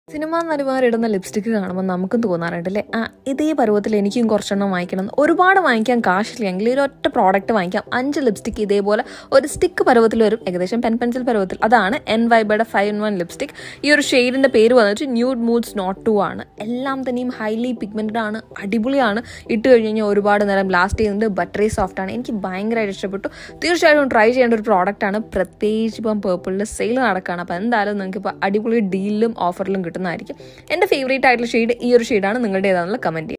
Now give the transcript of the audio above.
Cinema നടിമാർ ഇടുന്ന lipstick കാണുമ്പോൾ നമുക്കും തോന്നാറുണ്ട് അല്ലേ ആ ഇതേ പരുവത്തിൽ എനിക്കും കുറച്ചെണ്ണം വാങ്ങിക്കണം എന്ന്. ഒരുപാട് വാങ്ങിക്കാൻ കാശില്ലെങ്കിൽ ഒരു ഒറ്റ പ്രോഡക്റ്റ് വാങ്ങിക്കാം അഞ്ച് ലിപ്സ്റ്റിക്ക് ഇതേപോലെ ഒരു സ്റ്റിക്ക് പരുവത്തിൽ വരും ഏകദേശം പെൻ പെൻസിൽ പരുവത്തിൽ അതാണ് എൻ വൈബയുടെ ഫൈവ് ഇൻ വൺ ലിപ്സ്റ്റിക് ഈ ഒരു ഷെയ്ഡിന്റെ പേര് വന്നിട്ട് ന്യൂഡ് മൂഡ്സ് നോട്ട് ടു ആണ് എല്ലാം തന്നെയും ഹൈലി പിഗ്മെന്റഡ് ആണ് അടിപൊളിയാണ് ഇട്ട് കഴിഞ്ഞ് കഴിഞ്ഞാൽ ഒരുപാട് നേരം ലാസ്റ്റ് ചെയ്യുന്നുണ്ട് ബട്ടറി സോഫ്റ്റ് ആണ് എനിക്ക് ഭയങ്കരമായിട്ട് ഇഷ്ടപ്പെട്ടു തീർച്ചയായിട്ടും ട്രൈ ചെയ്യേണ്ട ഒരു പ്രോഡക്റ്റ് ആണ് പ്രത്യേകിച്ച് ഇപ്പം പേർപ്പിളിൽ സെയിൽ നടക്കുകയാണ് അപ്പോൾ എന്തായാലും നിങ്ങൾക്ക് ഇപ്പോൾ അടിപൊളി ഡീലിലും ഓഫറിലും കിട്ടുന്നതായിരിക്കും എൻ്റെ ഫേവറേറ്റ് ആയിട്ടുള്ള ഷെയ്ഡ് ഈ ഒരു ഷെയ്ഡാണ് നിങ്ങളുടെ ഏതാണെന്നുള്ള കമൻറ്റ്